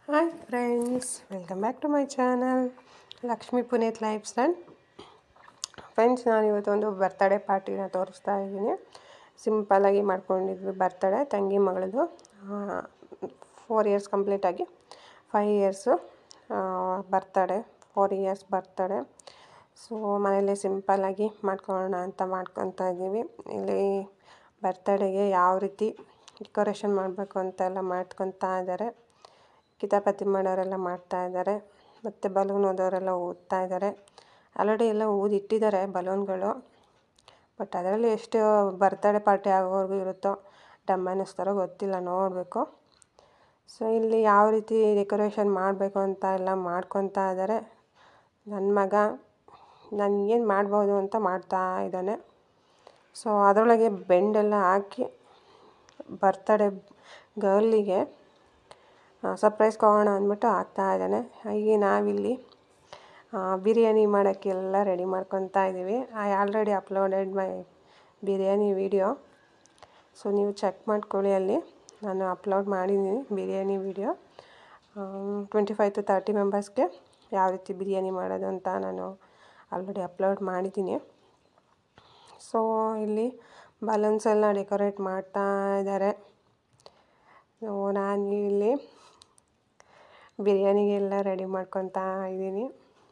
hi friends welcome back to my channel Lakshmi Puneeth lifestyle friends ನಾನು ಇವತ್ತೊಂದು birthday ಪಾರ್ಟಿನ ತೋರಿಸ್ತಾ ಇದ್ದೀನಿ ಸಿಂಪಲ್ಲಾಗಿ ಮಾಡ್ಕೊಂಡಿದ್ವಿ ಬರ್ತಡೇ ತಂಗಿ ಮಗಳದು ಫೋರ್ ಇಯರ್ಸ್ ಕಂಪ್ಲೀಟಾಗಿ five years birthday four years birthday so ಮನೇಲಿ ಸಿಂಪಲ್ಲಾಗಿ ಮಾಡ್ಕೊಳ್ಳೋಣ ಅಂತ ಮಾಡ್ಕೊತಾ ಇದ್ದೀವಿ ಇಲ್ಲಿ ಬರ್ತಡೇಗೆ ಯಾವ ರೀತಿ ಡೆಕೋರೇಷನ್ ಮಾಡಬೇಕು ಅಂತೆಲ್ಲ ಮಾಡ್ಕೊತಾ ಇದ್ದಾರೆ ಕಿತಾಪತಿ ಮಾಡೋರೆಲ್ಲ ಮಾಡ್ತಾ ಇದ್ದಾರೆ ಮತ್ತು ಬಲೂನ್ ಓದೋರೆಲ್ಲ ಊದ್ತಾ ಇದ್ದಾರೆ ಆಲ್ರೆಡಿ ಎಲ್ಲ ಊದಿಟ್ಟಿದ್ದಾರೆ ಬಲೂನ್ಗಳು ಬಟ್ ಅದರಲ್ಲಿ ಎಷ್ಟು ಬರ್ತಡೇ ಪಾರ್ಟಿ ಆಗೋವರೆಗೂ ಇರುತ್ತೋ ಡಮ್ ಅನ್ನಿಸ್ತಾರೋ ಗೊತ್ತಿಲ್ಲ ನೋಡಬೇಕು ಸೊ ಇಲ್ಲಿ ಯಾವ ರೀತಿ ಡೆಕೋರೇಷನ್ ಮಾಡಬೇಕು ಅಂತ ಎಲ್ಲ ಮಾಡ್ಕೊತಾ ಇದ್ದಾರೆ ನನ್ನ ಮಗ ನಾನು ಏನು ಮಾಡ್ಬೋದು ಅಂತ ಮಾಡ್ತಾ ಇದ್ದಾನೆ ಸೊ ಅದರೊಳಗೆ ಬೆಂಡೆಲ್ಲ ಹಾಕಿ ಬರ್ತಡೇ ಗರ್ಲಿಗೆ ಸರ್ಪ್ರೈಸ್ ಕೊಡೋಣ ಅಂದ್ಬಿಟ್ಟು ಹಾಕ್ತಾ ಇದ್ದಾನೆ ಹಾಗೆ ನಾವಿಲ್ಲಿ ಬಿರಿಯಾನಿ ಮಾಡೋಕ್ಕೆಲ್ಲ ರೆಡಿ ಮಾಡ್ಕೊತಾ ಇದ್ದೀವಿ I already uploaded my biryani video so ನೀವು ಚೆಕ್ ಮಾಡ್ಕೊಳ್ಳಿ ಅಲ್ಲಿ ನಾನು ಅಪ್ಲೋಡ್ ಮಾಡಿದ್ದೀನಿ biryani video twenty five to thirty ಮೆಂಬರ್ಸ್ಗೆ ಯಾವ ರೀತಿ ಬಿರಿಯಾನಿ ಮಾಡೋದು ಅಂತ ನಾನು ಆಲ್ರೆಡಿ ಅಪ್ಲೋಡ್ ಮಾಡಿದ್ದೀನಿ ಸೊ ಇಲ್ಲಿ ಬಲೂನ್ಸ್ ಎಲ್ಲ ಡೆಕೋರೇಟ್ ಮಾಡ್ತಾ ಇದ್ದಾರೆ ನಾನು ಇಲ್ಲಿ ಬಿರಿಯಾನಿಗೆಲ್ಲ ರೆಡಿ ಮಾಡ್ಕೊತಾ ಇದ್ದೀನಿ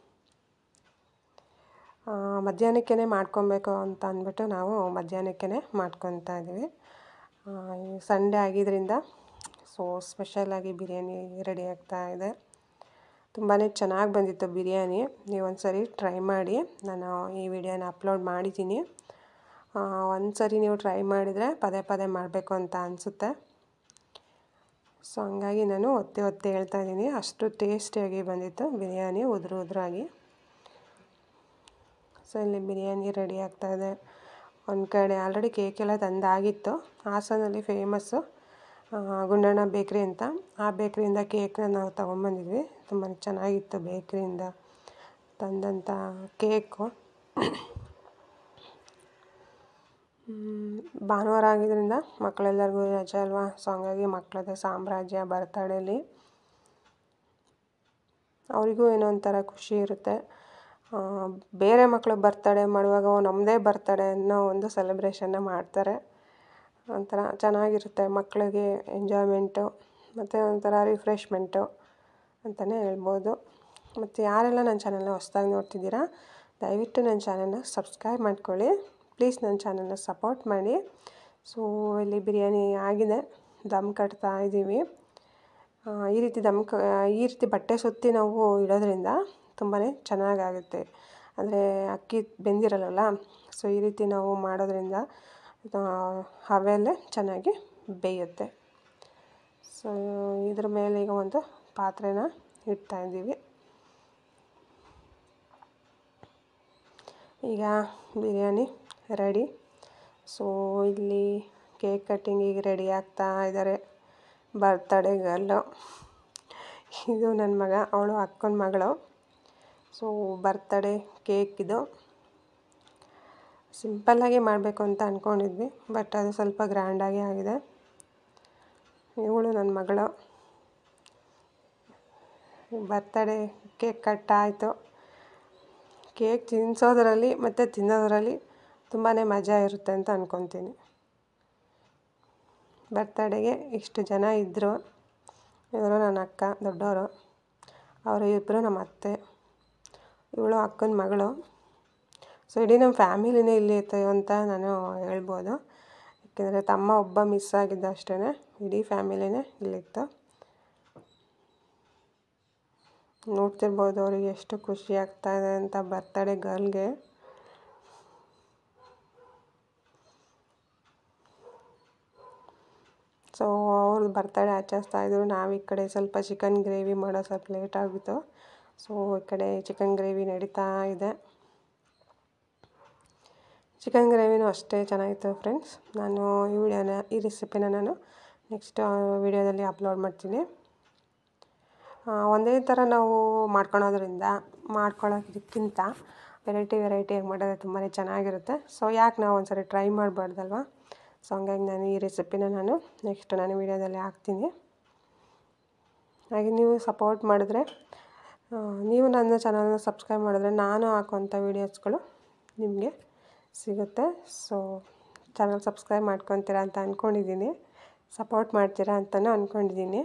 ಮಧ್ಯಾಹ್ನಕ್ಕೇ ಮಾಡ್ಕೊಬೇಕು ಅಂತ ಅಂದ್ಬಿಟ್ಟು ನಾವು ಮಧ್ಯಾಹ್ನಕ್ಕೇ ಮಾಡ್ಕೊತಾ ಇದ್ದೀವಿ ಸಂಡೇ ಆಗಿದ್ದರಿಂದ ಸೊ ಸ್ಪೆಷಲಾಗಿ ಬಿರಿಯಾನಿ ರೆಡಿ ಆಗ್ತಾ ಇದೆ ತುಂಬಾ ಚೆನ್ನಾಗಿ ಬಂದಿತ್ತು ಬಿರಿಯಾನಿ ನೀವು ಒಂದು ಸರಿ ಟ್ರೈ ಮಾಡಿ ನಾನು ಈ ವಿಡಿಯೋನ ಅಪ್ಲೋಡ್ ಮಾಡಿದ್ದೀನಿ ಒಂದು ಸರಿ ನೀವು ಟ್ರೈ ಮಾಡಿದರೆ ಪದೇ ಪದೇ ಮಾಡಬೇಕು ಅಂತ ಅನಿಸುತ್ತೆ ಸೊ ಹಂಗಾಗಿ ನಾನು ಒತ್ತೆ ಒತ್ತೆ ಹೇಳ್ತಾ ಇದ್ದೀನಿ ಅಷ್ಟು ಟೇಸ್ಟಿಯಾಗಿ ಬಂದಿತ್ತು ಬಿರಿಯಾನಿ ಉದುರು ಉದುರಾಗಿ ಸೊ ಇಲ್ಲಿ ಬಿರಿಯಾನಿ ರೆಡಿ ಆಗ್ತಾಯಿದೆ ಒಂದು ಕಡೆ ಆಲ್ರೆಡಿ ಕೇಕೆಲ್ಲ ತಂದಾಗಿತ್ತು ಹಾಸನಲ್ಲಿ ಫೇಮಸ್ಸು ಗುಂಡಣ್ಣ ಬೇಕ್ರಿ ಅಂತ ಆ ಬೇಕ್ರಿಯಿಂದ ಕೇಕ್ನ ನಾವು ತೊಗೊಂಬಂದಿದ್ವಿ ತುಂಬಾ ಚೆನ್ನಾಗಿತ್ತು ಬೇಕ್ರಿಯಿಂದ ತಂದಂಥ ಕೇಕು ಭಾನುವಾರ ಆಗಿದ್ದರಿಂದ ಮಕ್ಕಳೆಲ್ಲರಿಗೂ ರಜೆ ಅಲ್ವಾ ಸೊ ಹಂಗಾಗಿ ಮಕ್ಕಳದೇ ಸಾಮ್ರಾಜ್ಯ ಬರ್ತಡೇಲಿ ಅವರಿಗೂ ಏನೋ ಒಂಥರ ಖುಷಿ ಇರುತ್ತೆ ಬೇರೆ ಮಕ್ಕಳು ಬರ್ತಡೇ ಮಾಡುವಾಗ ನಮ್ಮದೇ ಬರ್ತಡೇ ಅನ್ನೋ ಒಂದು ಸೆಲೆಬ್ರೇಷನ್ನ ಮಾಡ್ತಾರೆ ಒಂಥರ ಚೆನ್ನಾಗಿರುತ್ತೆ ಮಕ್ಕಳಿಗೆ ಎಂಜಾಯ್ಮೆಂಟು ಮತ್ತು ಒಂಥರ ರಿಫ್ರೆಶ್ಮೆಂಟು ಅಂತಲೇ ಹೇಳ್ಬೋದು ಮತ್ತು ಯಾರೆಲ್ಲ ನನ್ನ ಚಾನಲ್ನ ಹೊಸ್ದಾಗಿ ನೋಡ್ತಿದ್ದೀರಾ ದಯವಿಟ್ಟು ನನ್ನ ಚಾನಲ್ನ ಸಬ್ಸ್ಕ್ರೈಬ್ ಮಾಡ್ಕೊಳ್ಳಿ ಪ್ಲೀಸ್ ನನ್ನ ಚಾನಲ್ನ ಸಪೋರ್ಟ್ ಮಾಡಿ ಸೊ ಇಲ್ಲಿ ಬಿರಿಯಾನಿ ಆಗಿದೆ ದಮ್ ಕಟ್ತಾ ಇದ್ದೀವಿ ಈ ರೀತಿ ದಮ್ ಕ ಈ ರೀತಿ ಬಟ್ಟೆ ಸುತ್ತಿ ನಾವು ಇಡೋದ್ರಿಂದ ತುಂಬಾ ಚೆನ್ನಾಗಾಗುತ್ತೆ ಅಂದರೆ ಅಕ್ಕಿ ಬೆಂದಿರಲ್ಲ ಸೊ ಈ ರೀತಿ ನಾವು ಮಾಡೋದ್ರಿಂದ ಹವೆಯಲ್ಲೇ ಚೆನ್ನಾಗಿ ಬೇಯುತ್ತೆ ಸೊ ಇದ್ರ ಮೇಲೆ ಈಗ ಒಂದು ಪಾತ್ರೆನ ಇಡ್ತಾಯಿದ್ದೀವಿ ಈಗ ಬಿರಿಯಾನಿ ರೆಡಿ ಸೊ ಇಲ್ಲಿ ಕೇಕ್ ಕಟ್ಟಿಂಗಿಗೆ ರೆಡಿ ಆಗ್ತಾ ಇದ್ದಾರೆ ಬರ್ತಡೇ ಗರ್ಲು ಇದು ನನ್ನ ಮಗ ಅವಳು ಅಕ್ಕನ ಮಗಳು ಸೊ ಬರ್ತಡೇ ಕೇಕ್ ಇದು ಸಿಂಪಲ್ಲಾಗಿ ಮಾಡಬೇಕು ಅಂತ ಅಂದ್ಕೊಂಡಿದ್ವಿ ಬಟ್ ಅದು ಸ್ವಲ್ಪ ಗ್ರ್ಯಾಂಡಾಗಿ ಆಗಿದೆ ಇವಳು ನನ್ನ ಮಗಳು ಬರ್ತಡೇ ಕೇಕ್ ಕಟ್ಟಾಯಿತು ಕೇಕ್ ತಿನ್ನಿಸೋದ್ರಲ್ಲಿ ಮತ್ತು ತಿನ್ನೋದ್ರಲ್ಲಿ ತುಂಬಾ ಮಜಾ ಇರುತ್ತೆ ಅಂತ ಅಂದ್ಕೊತೀನಿ ಬರ್ತಡೇಗೆ ಇಷ್ಟು ಜನ ಇದ್ದರು ಇವರು ನನ್ನ ಅಕ್ಕ ದೊಡ್ಡವರು ಅವರು ಇಬ್ಬರು ನಮ್ಮ ಅತ್ತೆ ಇವಳು ಅಕ್ಕನ ಮಗಳು ಸೊ ಇಡೀ ನಮ್ಮ ಫ್ಯಾಮಿಲಿನೇ ಇಲ್ಲಿ ಇತ್ತು ಅಂತ ನಾನು ಹೇಳ್ಬೋದು ಯಾಕೆಂದರೆ ತಮ್ಮ ಒಬ್ಬ ಮಿಸ್ ಆಗಿದ್ದ ಅಷ್ಟೇ ಇಡೀ ಫ್ಯಾಮಿಲಿನೇ ಇಲ್ಲಿತ್ತು ನೋಡ್ತಿರ್ಬೋದು ಅವ್ರಿಗೆ ಎಷ್ಟು ಖುಷಿ ಆಗ್ತಾ ಇದೆ ಅಂತ ಬರ್ತಡೇ ಗರ್ಲ್ಗೆ ಸೊ ಅವ್ರು ಬರ್ತಡೇ ಆಚರಿಸ್ತಾ ಇದ್ರು ನಾವು ಈ ಕಡೆ ಸ್ವಲ್ಪ ಚಿಕನ್ ಗ್ರೇವಿ ಮಾಡೋ ಸ್ವಲ್ಪ ಲೇಟ್ ಆಗಿತ್ತು ಸೊ ಈ ಕಡೆ ಚಿಕನ್ ಗ್ರೇವಿ ನಡೀತಾ ಇದೆ ಚಿಕನ್ ಗ್ರೇವಿನೂ ಅಷ್ಟೇ ಚೆನ್ನಾಗಿತ್ತು ಫ್ರೆಂಡ್ಸ್ ನಾನು ಈ ವಿಡಿಯೋನ ಈ ರೆಸಿಪಿನ ನಾನು ನೆಕ್ಸ್ಟ್ ವಿಡಿಯೋದಲ್ಲಿ ಅಪ್ಲೋಡ್ ಮಾಡ್ತೀನಿ ಒಂದೇ ಥರ ನಾವು ಮಾಡ್ಕೊಳೋದ್ರಿಂದ ಮಾಡ್ಕೊಳ್ಳೋದಕ್ಕಿಂತ ವೆರೈಟಿ ವೆರೈಟಿಯಾಗಿ ಮಾಡೋದು ತುಂಬಾ ಚೆನ್ನಾಗಿರುತ್ತೆ ಸೊ ಯಾಕೆ ನಾವು ಒಂದ್ಸರಿ ಟ್ರೈ ಮಾಡಬಾರ್ದಲ್ವ ಸೊ ಹಂಗಾಗಿ ನಾನು ಈ ರೆಸಿಪಿನ ನಾನು ನೆಕ್ಸ್ಟ್ ನಾನು ವಿಡಿಯೋದಲ್ಲಿ ಹಾಕ್ತೀನಿ ಹಾಗೆ ನೀವು ಸಪೋರ್ಟ್ ಮಾಡಿದ್ರೆ ಆ, ನೀವು ನನ್ನ ಚಾನಲ್ನ ಸಬ್ಸ್ಕ್ರೈಬ್ ಮಾಡಿದ್ರೆ ನಾನು ಹಾಕುವಂಥ ವೀಡಿಯೋಸ್ಗಳು ನಿಮಗೆ ಸಿಗುತ್ತೆ ಸೊ ಚಾನಲ್ ಸಬ್ಸ್ಕ್ರೈಬ್ ಮಾಡ್ಕೊತೀರಾ ಅಂತ ಅಂದ್ಕೊಂಡಿದ್ದೀನಿ ಸಪೋರ್ಟ್ ಮಾಡ್ತೀರಾ ಅಂತಲೂ ಅಂದ್ಕೊಂಡಿದ್ದೀನಿ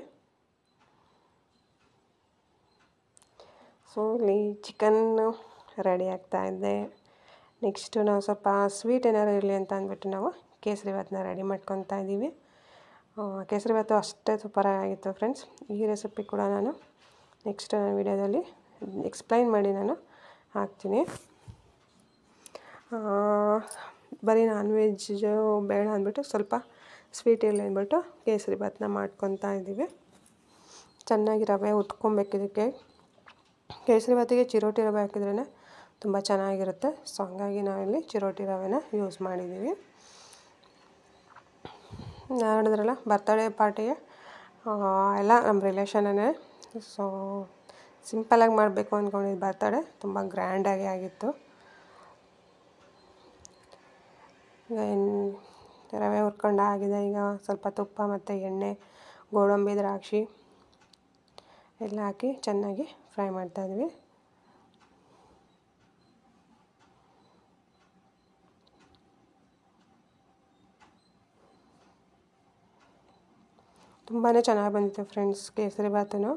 ಸೊ ಇಲ್ಲಿ ಚಿಕನ್ನು ರೆಡಿ ಆಗ್ತಾ ಇದೆ ನೆಕ್ಸ್ಟು ನಾವು ಸ್ವಲ್ಪ ಸ್ವೀಟ್ ಏನಾರು ಇರಲಿ ಅಂತ ಅಂದ್ಬಿಟ್ಟು ನಾವು ಕೇಸರಿ ಭಾತನ್ನ ರೆಡಿ ಮಾಡ್ಕೊತಾ ಇದ್ದೀವಿ ಆ, ಕೇಸರಿ ಭಾತು ಅಷ್ಟೇ ಸೂಪರಾಗಿತ್ತು ಫ್ರೆಂಡ್ಸ್ ಈ ರೆಸಿಪಿ ಕೂಡ ನಾನು ನೆಕ್ಸ್ಟ್ ನಾನು ವೀಡಿಯೋದಲ್ಲಿ ಎಕ್ಸ್ಪ್ಲೈನ್ ಮಾಡಿ ನಾನು ಹಾಕ್ತೀನಿ ಆ, ಬರೀ ನಾನ್ ವೆಜ್ ಬೇಡ ಅಂದ್ಬಿಟ್ಟು ಸ್ವಲ್ಪ ಸ್ವೀಟ್ ಇರಲಿ ಅಂದ್ಬಿಟ್ಟು ಕೇಸರಿ ಭಾತನ್ನ ಮಾಡ್ಕೊತಾ ಇದ್ದೀವಿ ಚೆನ್ನಾಗಿ ರವೆ ಉತ್ಕೊಬೇಕು ಇದಕ್ಕೆ ಕೇಸರಿ ಭಾತಿಗೆ ಚಿರೋಟಿ ರವೆ ಹಾಕಿದ್ರೇ ತುಂಬ ಚೆನ್ನಾಗಿರುತ್ತೆ ಸೊ ಹಂಗಾಗಿ ನಾವಿಲ್ಲಿ ಚಿರೋಟಿ ರವೆನ ಯೂಸ್ ಮಾಡಿದ್ದೀವಿ ನೋಡಿದ್ರಲ್ಲ ಬರ್ತಡೇ ಪಾರ್ಟಿಗೆ ಎಲ್ಲ ನಮ್ಮ ರಿಲೇಷನ್ನೇ ಸೊ ಸಿಂಪಲಾಗಿ ಮಾಡಬೇಕು ಅಂದ್ಕೊಂಡಿದ್ದು ಬರ್ತಡೇ ತುಂಬ ಗ್ರ್ಯಾಂಡಾಗಿ ಆಗಿತ್ತು ಈಗ ಎನ್- ರವೆ ಹುರ್ಕೊಂಡು ಆಗಿದೆ ಈಗ ಸ್ವಲ್ಪ ತುಪ್ಪ ಮತ್ತು ಎಣ್ಣೆ ಗೋಡಂಬಿ ದ್ರಾಕ್ಷಿ ಎಲ್ಲ ಹಾಕಿ ಚೆನ್ನಾಗಿ ಫ್ರೈ ಮಾಡ್ತಾಯಿದ್ವಿ ತುಂಬಾ ಚೆನ್ನಾಗಿ ಬಂದಿತ್ತು ಫ್ರೆಂಡ್ಸ್ ಕೇಸರಿ ಭಾತನು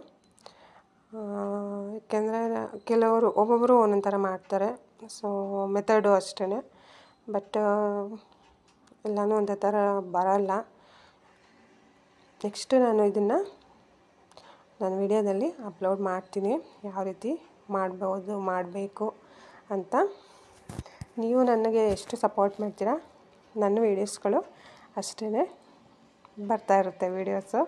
ಯಾಕೆಂದರೆ ಕೆಲವರು ಒಬ್ಬೊಬ್ಬರು ಒಂದೊಂದು ಥರ ಮಾಡ್ತಾರೆ ಸೊ ಮೆಥಡು ಅಷ್ಟೇ ಬಟ್ ಎಲ್ಲನೂ ಒಂದೇ ಥರ ಬರಲ್ಲ ನೆಕ್ಸ್ಟು ನಾನು ಇದನ್ನು ನಾನು ವಿಡಿಯೋದಲ್ಲಿ ಅಪ್ಲೋಡ್ ಮಾಡ್ತೀನಿ ಯಾವ ರೀತಿ ಮಾಡ್ಬೋದು ಮಾಡಬೇಕು ಅಂತ ನೀವು ನನಗೆ ಎಷ್ಟು ಸಪೋರ್ಟ್ ಮಾಡ್ತೀರಾ ನನ್ನ ವೀಡಿಯೋಸ್ಗಳು ಅಷ್ಟೇ ಬರ್ತಾ ಇರುತ್ತೆ ವೀಡಿಯೋಸು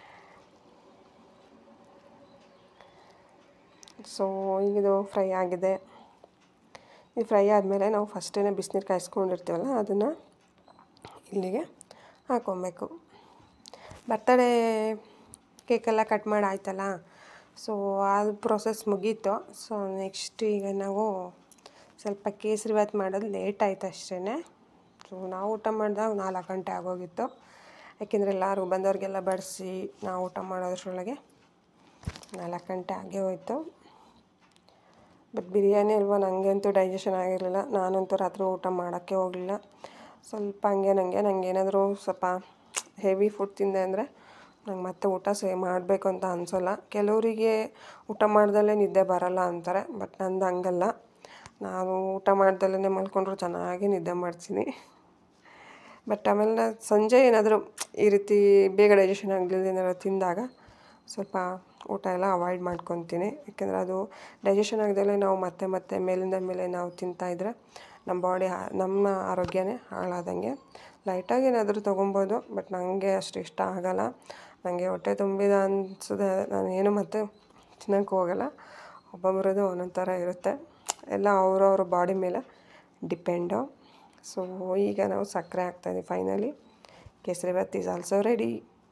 ಸೊ ಇದು ಫ್ರೈ ಆಗಿದೆ ಇದು ಫ್ರೈ ಆದಮೇಲೆ ನಾವು ಫಸ್ಟೇ ಬಿಸಿನೀರು ಕಾಯಿಸ್ಕೊಂಡಿರ್ತೀವಲ್ಲ ಅದನ್ನು ಇಲ್ಲಿಗೆ ಹಾಕ್ಕೊಬೇಕು ಬರ್ತಡೇ ಕೇಕೆಲ್ಲ ಕಟ್ ಮಾಡಿ ಆಯ್ತಲ್ಲ ಸೊ ಅದು ಪ್ರೊಸೆಸ್ ಮುಗೀತು ಸೊ ನೆಕ್ಸ್ಟ್ ಈಗ ನಾವು ಸ್ವಲ್ಪ ಕೇಸರಿ ಭಾತ್ ಮಾಡೋದು ಲೇಟ್ ಆಯ್ತು ಅಷ್ಟೇ ಸೊ ನಾವು ಊಟ ಮಾಡಿದಾಗ ನಾಲ್ಕು ಗಂಟೆ ಆಗೋಗಿತ್ತು ಯಾಕೆಂದರೆ ಎಲ್ಲರೂ ಬಂದವ್ರಿಗೆಲ್ಲ ಬಡಿಸಿ ನಾವು ಊಟ ಮಾಡೋದ್ರೊಳಗೆ ನಾಲ್ಕು ಗಂಟೆ ಆಗೇ ಹೋಯ್ತು ಬಟ್ ಬಿರಿಯಾನಿ ಅಲ್ವಾ ನನಗಂತೂ ಡೈಜೆಷನ್ ಆಗಿರಲಿಲ್ಲ ನಾನಂತೂ ರಾತ್ರಿ ಊಟ ಮಾಡೋಕ್ಕೆ ಹೋಗಲಿಲ್ಲ ಸ್ವಲ್ಪ ಹಂಗೆ ನನಗೆ ನನಗೆ ಏನಾದರೂ ಸ್ವಲ್ಪ ಹೆವಿ ಫುಡ್ ತಿಂದೆ ಅಂದರೆ ನಂಗೆ ಮತ್ತೆ ಊಟ ಸೇ ಮಾಡಬೇಕು ಅಂತ ಅನಿಸೋಲ್ಲ ಕೆಲವರಿಗೆ ಊಟ ಮಾಡ್ದಲ್ಲೇ ನಿದ್ದೆ ಬರಲ್ಲ ಅಂತಾರೆ ಬಟ್ ನಂದು ಹಂಗಲ್ಲ ನಾನು ಊಟ ಮಾಡ್ದಲ್ಲೇ ಮಲ್ಕೊಂಡ್ರು ಚೆನ್ನಾಗಿ ನಿದ್ದೆ ಮಾಡ್ತೀನಿ ಬಟ್ ಆಮೇಲೆ ನಾನು ಸಂಜೆ ಏನಾದರೂ ಈ ರೀತಿ ಬೇಗ ಡೈಜೆಷನ್ ಆಗಲಿಲ್ಲ ಏನಾದ್ರು ತಿಂದಾಗ ಸ್ವಲ್ಪ ಊಟ ಎಲ್ಲ ಅವಾಯ್ಡ್ ಮಾಡ್ಕೊತೀನಿ ಯಾಕೆಂದರೆ ಅದು ಡೈಜೆಷನ್ ಆಗದಲ್ಲೇ ನಾವು ಮತ್ತೆ ಮತ್ತೆ ಮೇಲಿಂದ ಮೇಲೆ ನಾವು ತಿಂತಾಯಿದ್ರೆ ನಮ್ಮ ಬಾಡಿ ನಮ್ಮ ಆರೋಗ್ಯನೇ ಹಾಳಾದಂಗೆ ಲೈಟಾಗಿ ಏನಾದರೂ ತೊಗೊಬೋದು ಬಟ್ ನನಗೆ ಅಷ್ಟು ಇಷ್ಟ ಆಗಲ್ಲ ನನಗೆ ಹೊಟ್ಟೆ ತುಂಬಿದ ಅನ್ಸಿದೆ ನಾನು ಏನು ಮತ್ತೆ ತಿನ್ನೋಕ್ಕೆ ಹೋಗಲ್ಲ ಒಬ್ಬೊಬ್ರದ್ದು ಒಂದೊಂದು ಥರ ಇರುತ್ತೆ ಎಲ್ಲ ಅವ್ರವ್ರ ಬಾಡಿ ಮೇಲೆ ಡಿಪೆಂಡು ಸೊ ಈಗ ನಾವು ಸಕ್ಕರೆ ಹಾಕ್ತಾಯಿದ್ದೀವಿ finally kesari bath is also ready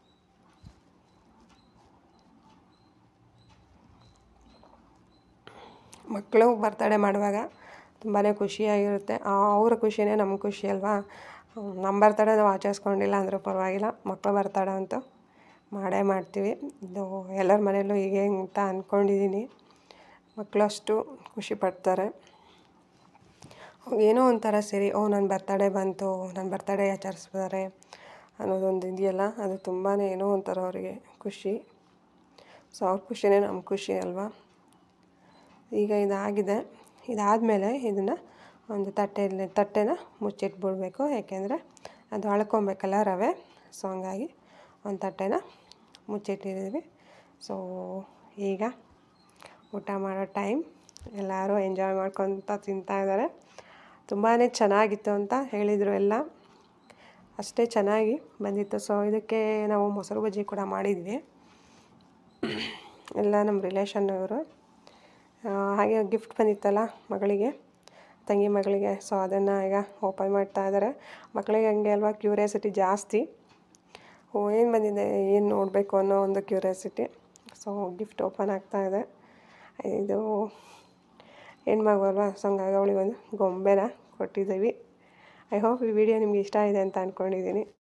ಮಕ್ಕಳು ಬರ್ತಡೇ ಮಾಡುವಾಗ ತುಂಬಾ ಖುಷಿಯಾಗಿರುತ್ತೆ ಅವ್ರ ಖುಷಿನೇ ನಮ್ಮ ಖುಷಿ ಅಲ್ವಾ ನಮ್ಮ ಬರ್ತಡೇ ನಾವು ಆಚರಿಸ್ಕೊಂಡಿಲ್ಲ ಅಂದರೂ ಪರವಾಗಿಲ್ಲ ಮಕ್ಕಳು ಬರ್ತಡೇ ಅಂತೂ ಮಾಡೇ ಮಾಡ್ತೀವಿ ಇದು ಎಲ್ಲರ ಮನೆಯಲ್ಲೂ ಹೀಗೆ ಅಂತ ಅಂದ್ಕೊಂಡಿದ್ದೀನಿ ಮಕ್ಕಳು ಅಷ್ಟು ಖುಷಿ ಪಡ್ತಾರೆ ಏನೋ ಒಂಥರ ಸರಿ ಓ ನನ್ನ ಬರ್ತಡೇ ಬಂತು ನನ್ನ ಬರ್ತಡೇ ಆಚರಿಸ್ತಾರೆ ಅನ್ನೋದೊಂದು ಇದೆಯಲ್ಲ ಅದು ತುಂಬಾ ಏನೋ ಒಂಥರ ಅವರಿಗೆ ಖುಷಿ ಸೊ ಅವ್ರ ಖುಷಿನೇ ನಮ್ಮ ಖುಷಿ ಅಲ್ವಾ ಈಗ ಇದಾಗಿದೆ ಇದಾದಮೇಲೆ ಇದನ್ನು ಒಂದು ತಟ್ಟೆಯಲ್ಲಿ ತಟ್ಟೆನ ಮುಚ್ಚಿಟ್ಬಿಡ್ಬೇಕು ಯಾಕೆಂದರೆ ಅದು ಅಳ್ಕೊಬೇಕಲ್ಲ ರವೆ ಸೊ ಹಂಗಾಗಿ ಒಂದು ತಟ್ಟೆನ ಮುಚ್ಚಿಟ್ಟಿದ್ದೀವಿ ಸೊ ಈಗ ಊಟ ಮಾಡೋ ಟೈಮ್ ಎಲ್ಲರೂ ಎಂಜಾಯ್ ಮಾಡ್ಕೊತ ತಿಂತಾ ಇದ್ದಾರೆ ತುಂಬಾ ಚೆನ್ನಾಗಿತ್ತು ಅಂತ ಹೇಳಿದರು ಎಲ್ಲ ಅಷ್ಟೇ ಚೆನ್ನಾಗಿ ಬಂದಿತ್ತು ಸೊ ಇದಕ್ಕೆ ನಾವು ಮೊಸರು ಬಜ್ಜಿ ಕೂಡ ಮಾಡಿದ್ವಿ ಎಲ್ಲ ನಮ್ಮ ರಿಲೇಷನ್ ಅವರು ಹಾಗೆ ಗಿಫ್ಟ್ ಬಂದಿತ್ತಲ್ಲ ಮಗಳಿಗೆ ತಂಗಿ ಮಗಳಿಗೆ ಸೊ ಅದನ್ನು ಈಗ ಓಪನ್ ಮಾಡ್ತಾ ಇದ್ದಾರೆ ಮಕ್ಕಳಿಗೆ ಹಂಗೆ ಅಲ್ವಾ ಕ್ಯೂರಿಯಾಸಿಟಿ ಜಾಸ್ತಿ ಓ ಏನು ಬಂದಿದೆ ಏನು ನೋಡಬೇಕು ಅನ್ನೋ ಒಂದು ಕ್ಯೂರಿಯಾಸಿಟಿ ಸೊ ಗಿಫ್ಟ್ ಓಪನ್ ಆಗ್ತಾ ಇದೆ ಇದು ಹೆಣ್ಮಗು ಅಲ್ವಾ ಸೊ ಹಂಗಾಗಿ ಅವಳಿಗೆ ಒಂದು ಗೊಂಬೆನ ಕೊಟ್ಟಿದ್ದೀವಿ ಐ ಹೋಪ್ ಈ ವಿಡಿಯೋ ನಿಮ್ಗೆ ಇಷ್ಟ ಇದೆ ಅಂತ ಅಂದ್ಕೊಂಡಿದ್ದೀನಿ